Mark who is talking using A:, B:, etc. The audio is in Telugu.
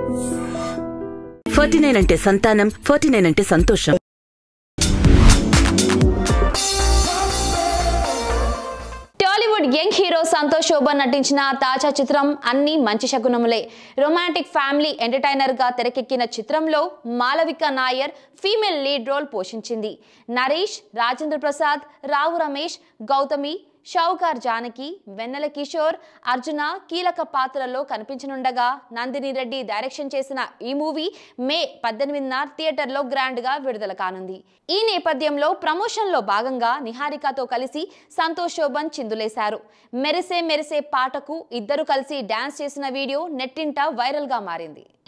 A: ఫార్టీ నైన్ అంటే సంతానం ఫార్టీ నైన్ అంటే సంతోషం
B: Tollywood young hero Santosh Sobhan నటించిన తాజా చిత్రం అన్ని మంచి శకునములే రొమాంటిక్ ఫ్యామిలీ ఎంటర్టైనర్ గా తెరకెక్కిన చిత్రంలో Malavika Nair female lead role పోషించింది నరేష్ రాజేంద్ర ప్రసాద్ రావు రమేష్ గౌతమి షౌకార్ జానకి వెన్నెల కిషోర్ అర్జున కీలక పాత్రల్లో కనిపించనుండగా నందిని రెడ్డి డైరెక్షన్ చేసిన ఈ మూవీ మే పద్దెనిమిదిన థియేటర్లో గ్రాండ్ గా విడుదల కానుంది ఈ నేపథ్యంలో ప్రమోషన్లో భాగంగా నిహారికతో కలిసి సంతోష్ శోభన్ చిందులేశారు మెరిసే మెరిసే పాటకు ఇద్దరు కలిసి డాన్స్ చేసిన వీడియో నెట్టింట వైరల్ గా మారింది